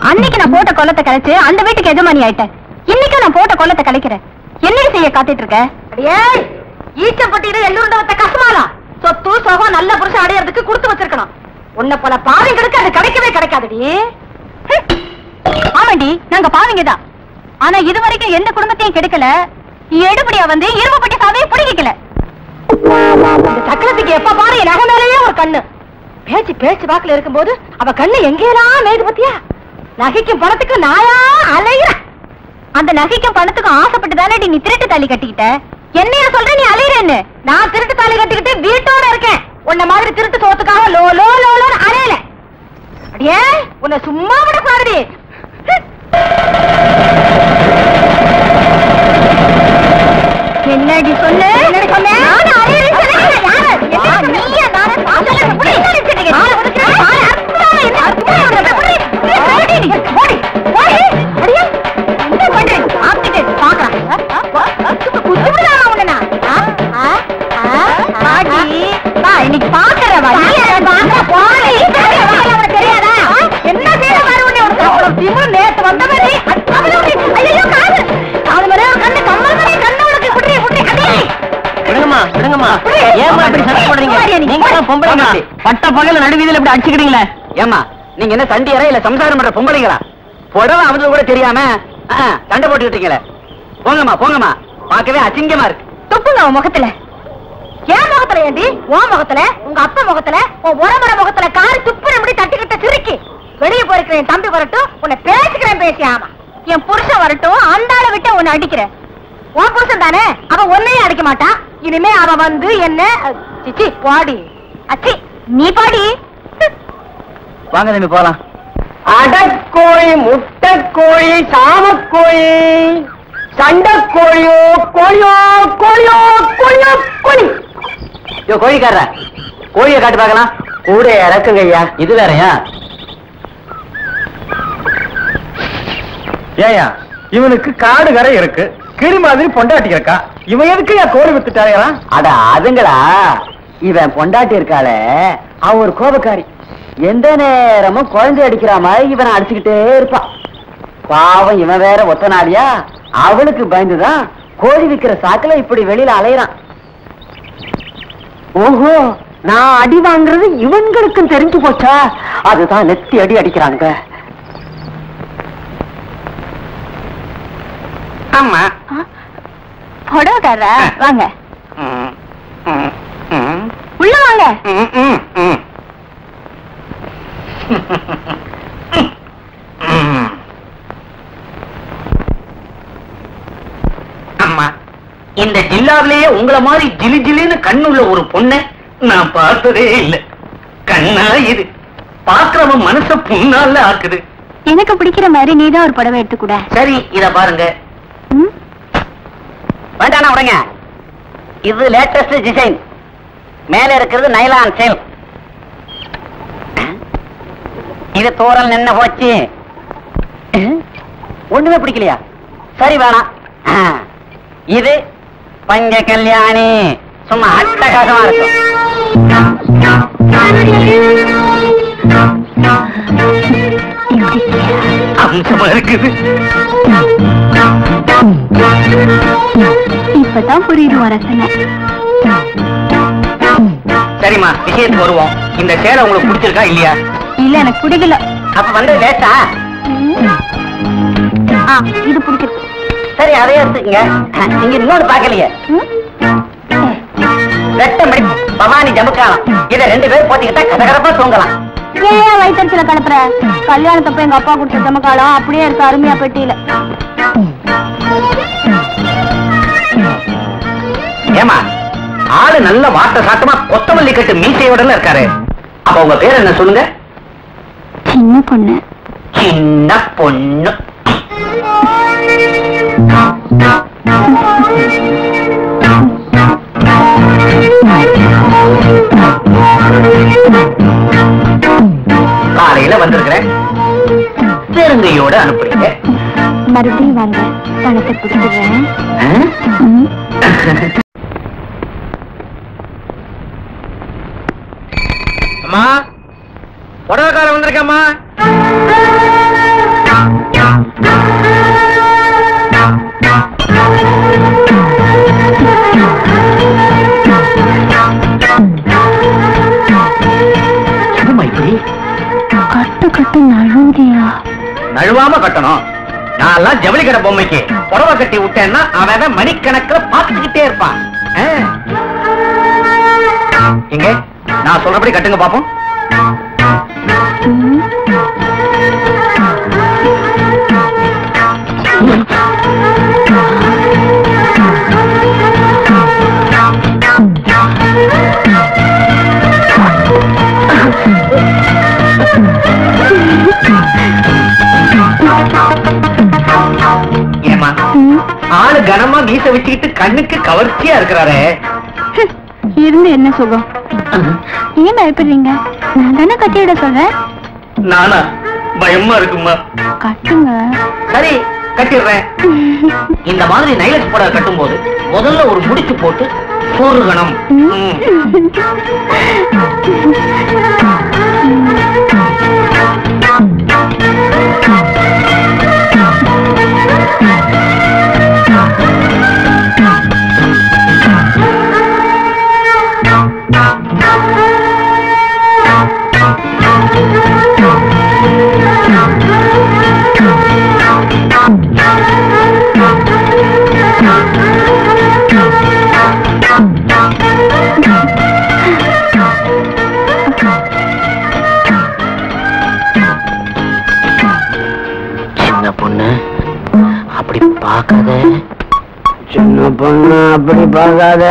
அன்னைக்கு நான் போட்ட கொல்லத்தை கலைச்சு அந்த வீட்டுக்கு எஜமானி ஆயிட்டேன் இன்னைக்கு நான் போட்ட கொல்லத்தை கலைக்கிறேன் என்னடி செய்ய காத்துட்டு இருக்க ஏய் ஈச்சப்பட்டியில எல்லூர்ந்தவத்த கசமாலா சொத்து சொகம் நல்ல புருஷன் அடையறதுக்கு கொடுத்து வச்சிருக்கணும் உன்னை போல பாவிங்களுக்கு அது கிடைக்கவே கிடைக்காதுடி ஹம். ஆமாண்டி நாங்க பாவிங்க தான் ஆனா இது வரைக்கும் எந்த குடும்பத்தையும் கெடுக்கல எடுபடியா வந்து இரும்பப்பட்டி சாவையை பிடிக்கல இந்த சக்கரத்துக்கு எப்ப பாரு என் நகை மேலேயே ஒரு கண்ணு பேச்சு பேச்சு வாக்குல இருக்கும்போது அவ கண்ணு எங்கேயெல்லாம் மேய்து பத்தியா நகைக்கும் பணத்துக்கும் நாயா அலையிற அந்த நகைக்கும் பணத்துக்கும் ஆசைப்பட்டு தானே நீ திருட்டு தாலி கட்டிக்கிட்ட என்னைய சொல்ற நீ அலையிறன்னு நான் திருட்டு தாலி கட்டிக்கிட்டு வீட்டோட இருக்கேன் உன்ன மாதிரி திருட்டு சோத்துக்காக லோ லோ லோ லோ அலையல அடியே உன்னை சும்மா விட பாருடி என்னடி சொல்லு என்னடி சொன்ன நான் அலையிறேன்னு சொன்னேன் யாரு நீயா நானே சாசல புடி நினைச்சிட்டீங்க நான் உனக்கு பாரு அற்புதமா என்ன அற்புதமா என்ன புடி ஓடி நீ ஓடி ஓடி அடியே என்ன பண்றீங்க ஆப்டிகே பாக்குறேன் குத்துடலாம் உன்னை நான் ஆ ஆ ஆடி வா இன்னைக்கு பாக்குற வா நீ பாக்க போடி உனக்கு தெரியாதா என்ன செய்யற மாதிரி உன்னை ஒரு ஒரு திமிரு நேத்து வந்த மாதிரி ஐயோ காது காது மேல ஒரு கண்ணு கம்மல் மாதிரி கண்ணு உனக்கு குட்டி குட்டி அடி விடுங்கம்மா விடுங்கம்மா ஏமா இப்படி சண்டை போடுறீங்க நீங்க தான் பொம்பளைங்க பட்ட பகல நடுவீதியில இப்படி அடிச்சுக்கிறீங்களே ஏமா நீங்க என்ன சண்டியரா இல்ல சம்சாரம் பண்ற பொம்பளைங்களா புடவை அவங்க கூட தெரியாம ஆ, சண்டை போட்டுக்கிட்டீங்களே போங்கம்மா போங்கம்மா பார்க்கவே அசிங்கமா இருக்கு துப்புங்க உன் முகத்துல என் முகத்துல ஏண்டி உன் முகத்துல உங்க அப்பா முகத்துல உன் உறமுறை முகத்துல காரி துப்புற முடி தட்டிக்கிட்ட சிரிக்கி வெளியே போயிருக்கிற என் தம்பி வரட்டும் உன்னை பேசிக்கிறேன் பேசி ஆமா என் புருஷன் வரட்டும் அந்த ஆளை விட்டு உன்னை அடிக்கிறேன் உன் புருஷன் தானே அவன் ஒன்னையும் அடிக்க மாட்டான் இனிமே அவன் வந்து என்ன சிச்சி பாடி அச்சி நீ பாடி வாங்க தம்பி போலாம் அடக்கோழி முட்டைக்கோழி சாமக்கோழி சண்டைக்கோழியோ கோழியோ கோழியோ கோழியோ கோழி யோ கோழிக்காரர கோழியை காட்டு பார்க்கலாம் கூட இறக்குங்க ஐயா இது வேறயா ஏயா இவனுக்கு காடு கரை இருக்கு கிளி மாதிரி பொண்டாட்டி இருக்கா இவன் எதுக்கு என் கோழி வித்துட்டாயா அட அதுங்களா இவன் பொண்டாட்டி இருக்காளே அவ ஒரு கோபக்காரி எந்த நேரமும் குழந்தை அடிக்கிற மாதிரி இவனை அடிச்சுக்கிட்டே இருப்பான் பாவம் இவன் வேற ஒத்த நாடியா அவளுக்கு பயந்துதான் கோழி விக்கிற சாக்குல இப்படி வெளியில அலையறான் ஓஹோ நான் அடி வாங்குறது இவங்களுக்கும் தெரிஞ்சு போச்சா அதுதான் நெத்தி அடி அடிக்கிறாங்க ஆமா புடவைக்காரர வாங்க உள்ள வாங்க அம்மா இந்த ஜில்லாவிலேயே உங்களை மாதிரி ஜிலி ஜிலின்னு கண்ணுள்ள ஒரு பொண்ணை நான் பார்த்ததே இல்ல கண்ணா இது பாக்குறவன் மனச புண்ணால ஆக்குது எனக்கு பிடிக்கிற மாதிரி நீதான் ஒரு புடவை எடுத்துக்கூட சரி இத பாருங்க ம் வேண்டாம் உடங்க இது லேட்டஸ்ட் டிசைன் மேல இருக்கிறது நைலான் சேல் இது தூரல் நின்னு போச்சு ஒண்ணுமே பிடிக்கலையா சரி வேணாம் ஆ, இது பஞ்ச கல்யாணி சும்மா அட்டகாசமா இருக்கும் அம்சமா இருக்குது இப்பதான் புரியுது வரசனை சரிம்மா விஷயத்துக்கு வருவோம் இந்த சேலை உங்களுக்கு பிடிச்சிருக்கா இல்லையா இல்ல எனக்கு பிடிக்கல அப்ப வந்து லேட்டா ஆ இது பிடிச்சிருக்கு சரி அதே எடுத்துக்கங்க நீங்க இன்னொரு பாக்கலையே ம்? வெட்டமடி பவானி ஜமுக்காலம் இதை ரெண்டு பேரும் போத்திக்கிட்டா கதகதப்பா தூங்கலாம் ஏன் வயிற்றுல கலப்புற கல்யாணத்தப்ப எங்க அப்பா கொடுத்த ஜமக்காலம் அப்படியே இருக்கு அருமையா பெட்டியில ஏமா ஆளு நல்ல வாட்ட சாட்டமா கொத்தமல்லி கட்டு மீசையோட இருக்காரு அப்ப உங்க பேர் என்ன சொல்லுங்க சின்ன பொண்ணு சின்ன பொண்ணு காலையில வந்திருக்கிறேன் பெருங்கையோட அனுப்புறீங்க மறுபடியும் வாங்க பணத்தை கொடுத்துடுறேன் ஆ? ம். அம்மா புடவைக்காரன் வந்திருக்கம்மா அங்கேயா நழுவாம கட்டணும் நான் எல்லாம் ஜவுளி கடை பொம்மைக்கு புடவை கட்டி விட்டேன்னா அவன் அவன் மணிக்கணக்கில் பார்த்துக்கிட்டே இருப்பான் ஆ. இங்க நான் சொல்றபடி கட்டுங்க பாப்போம் ஏமா ஆளு கனமா மீச வச்சுக்கிட்டு கண்ணுக்கு கவர்ச்சியா இருக்கிறாரே இருந்து என்ன சுகம் ஏன் பயப்படுறீங்க நான் தானே கட்டிவிட சொல்றேன் நானா பயமா இருக்குமா கட்டுங்க சரி கட்டிடுறேன் இந்த மாதிரி நைலஸ் புடவை கட்டும் போது முதல்ல ஒரு முடிச்சு போட்டு சோறுகணம் ம். சின்ன பொண்ணு அப்படி பார்க்காத சின்ன பொண்ணு அப்படி பார்க்காத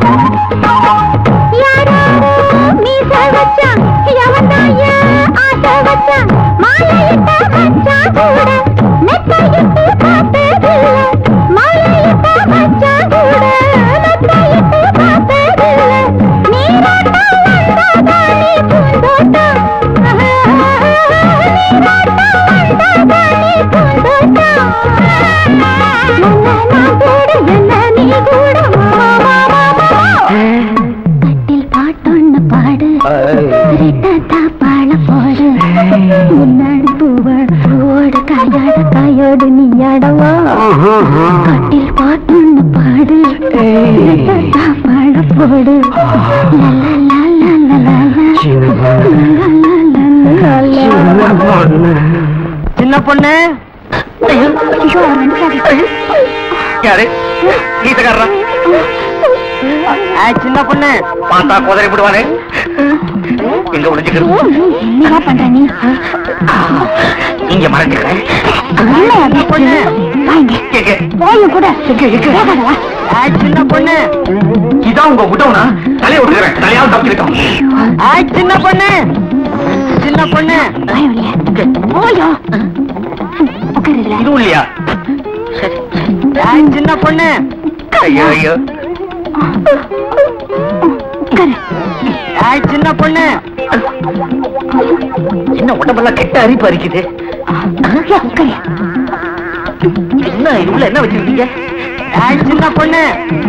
யாரோ மீச வச்சான் எவன் தான் ஏன் ஆசை வச்சா மாலையிட்ட மச்சான் கூட மெத்தையிட்டு பார்த்ததில்ல மாலையிட்ட மச்சான் கூட மெத்தையிட்டு பார்த்ததில்ல நீராட்டம் வந்தாதானே பூந்தோட்டம் நீராட்டம் வந்தாதானே பூந்தோட்டம் என்ன நான் கூட என்ன நீ கூட கட்டில் பாட்டொன்னு பாடு ரெட்டத்தா பாட போடு முன்னாடி பூவாட பூவோடு காயாட காயோடு நீயாடவா கட்டில் பாட்டொன்னு பாடு ரெட்டத்தா பாட போடு லா, லா, லா, லா, லா, லா, லா, லா, லா, லா. சின்ன பொண்ணு ஐயோ, அவர் வந்துட்டாரு. யாரு கீதக்காரரா ஏய், சின்ன பொண்ணு பார்த்தா குதிரை விடுவானே எங்க ஒளிஞ்சுக்கிறது என்னடா பண்ற நீ இங்க மறைஞ்சுக்கிறேன் என்ன அப்படி பொண்ணு வாங்க எங்க? போயும் கூட வேகாத வா. ஏய், சின்ன பொண்ணு இதான் உங்க விட்டவனா தலையை விட்டுக்கிறேன் தலையால் தப்பிருக்கோம் ஏய், சின்ன பொண்ணு சின்ன பொண்ணு பயம் இல்லையா போயோ உட்காரு இதுல இதுவும் இல்லையா ஏய், சின்ன பொண்ணு ஐயோ ஐயோ உட்காரு ஏய், சின்ன பொண்ணு என்ன உடம்பெல்லாம் கெட்ட அரிப்பு அரிக்குது ஐயா, உட்காரு என்ன இது உள்ள என்ன வச்சிருக்கீங்க ஏய், சின்ன பொண்ணு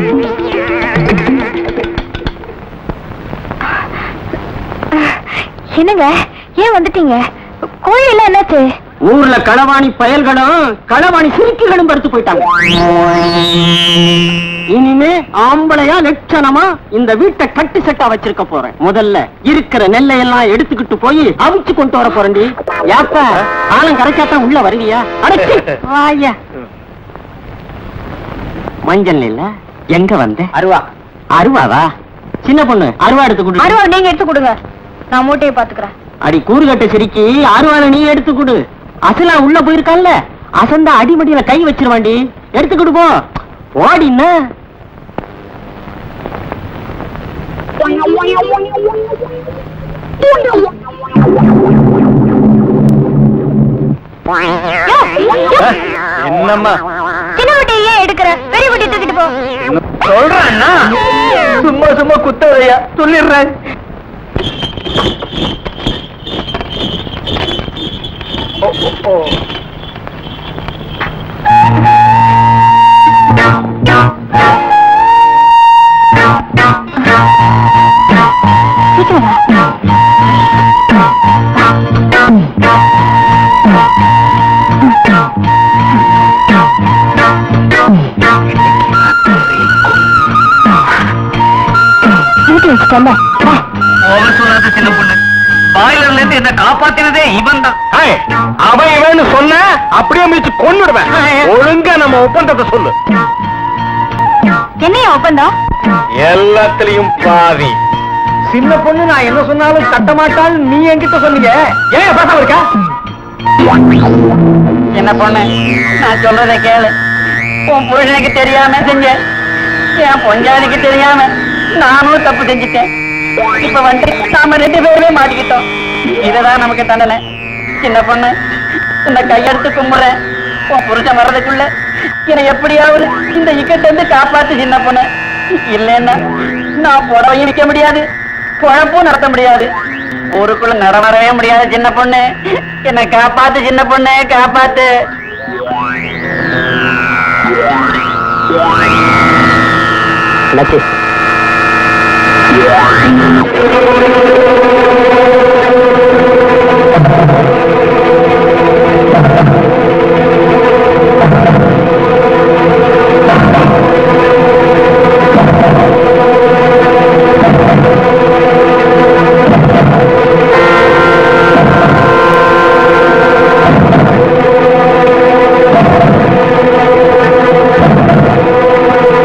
என்னங்க ஏன் வந்துட்டீங்க கோழி எல்லாம் என்னாச்சு ஊர்ல களவாணி பயல்களும் களவாணி சிறுக்கிகளும் படுத்து போயிட்டாங்க இனிமே ஆம்பளையா லட்சணமா இந்த வீட்டை கட்டு செட்டா வச்சிருக்க போறேன் முதல்ல இருக்கிற நெல்லை எல்லாம் எடுத்துக்கிட்டு போய் அவிச்சு கொண்டு வர போறேன்டி யாப்ப ஆளும் கரைச்சாத்தான் உள்ள வருவியா அடைச்சி வாயா மஞ்சள் இல்ல எங்க வந்த அருவா அருவாவா சின்ன பொண்ணு அருவா எடுத்து கொடு அருவா நீங்க எடுத்து கொடுங்க நான் மூட்டையை பாத்துக்கிறேன் அடி கூறுகட்ட சிரிக்கி அருவால நீ எடுத்து கொடு அசலா உள்ள போயிருக்கான்ல அசந்தா அடிமடியில கை வச்சிருவாண்டி எடுத்துக்கிட்டு போ ஓடின்னா என்னம்மா சின்ன மூட்டையை ஏன் எடுக்கிற பெரிய மூட்டை தூக்கிட்டு போ சொல்றேன்னா சும்மா சும்மா குத்ததையா சொல்லிடுறேன் ஓ, ஓ, ஓ. சீக்கிரம் வா மூட்டை வச்சுட்டல வா அவன் சொன்னது சின்ன பொண்ணு பாய்லர்ல இருந்து என்ன காப்பாத்தினதே இவன் தான் அவன் இவன் சொன்ன அப்படியே மிதிச்சு கொன்னுடுவேன் ஒழுங்கா நம்ம ஒப்பந்தத்தை சொல்லு என்னையா ஒப்பந்தம் எல்லாத்துலயும் பாதி சின்ன பொண்ணு நான் என்ன சொன்னாலும் தட்ட மாட்டாள் நீ என்கிட்ட சொன்னீங்க ஏன் பேசாம இருக்கா என்ன பொண்ணு நான் சொல்றத கேளு உன் புருஷனுக்கு தெரியாம செஞ்ச என் பொஞ்சாதிக்கு தெரியாம நானும் தப்பு செஞ்சுட்டேன் இப்ப வந்து நாம ரெண்டு பேருமே மாட்டிக்கிட்டோம் இதுதான் நமக்கு தண்டனை சின்ன பொண்ணு இந்த கையெடுத்து கும்புறேன் உன் புருஷன் வர்றதுக்குள்ள என்னை எப்படியாவது இந்த இக்கட்ட இருந்து காப்பாத்து சின்ன பொண்ணு இல்லைன்னா நான் புடவையும் விற்க முடியாது குழப்பும் நடத்த முடியாது ஊருக்குள்ள நடவரவே முடியாது சின்ன பொண்ணு என்னை காப்பாத்து சின்ன பொண்ணு காப்பாத்து லட்சு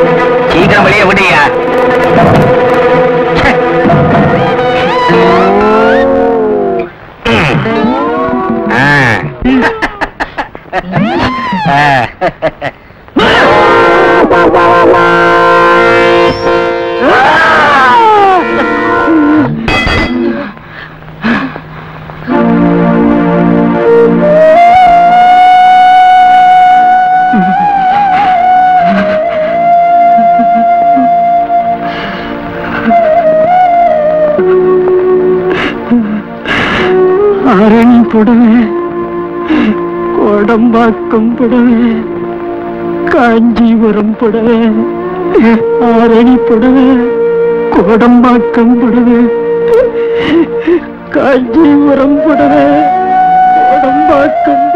சீக்கிரம் வெளியே விடுயா ஆரணி புடவை கோடம்பாக்கம் புடவை காஞ்சிபுரம் புடவை ஆரணி புடவை கோடம்பாக்கம் புடவை காஞ்சிபுரம் புடவை கோடம்பாக்கம்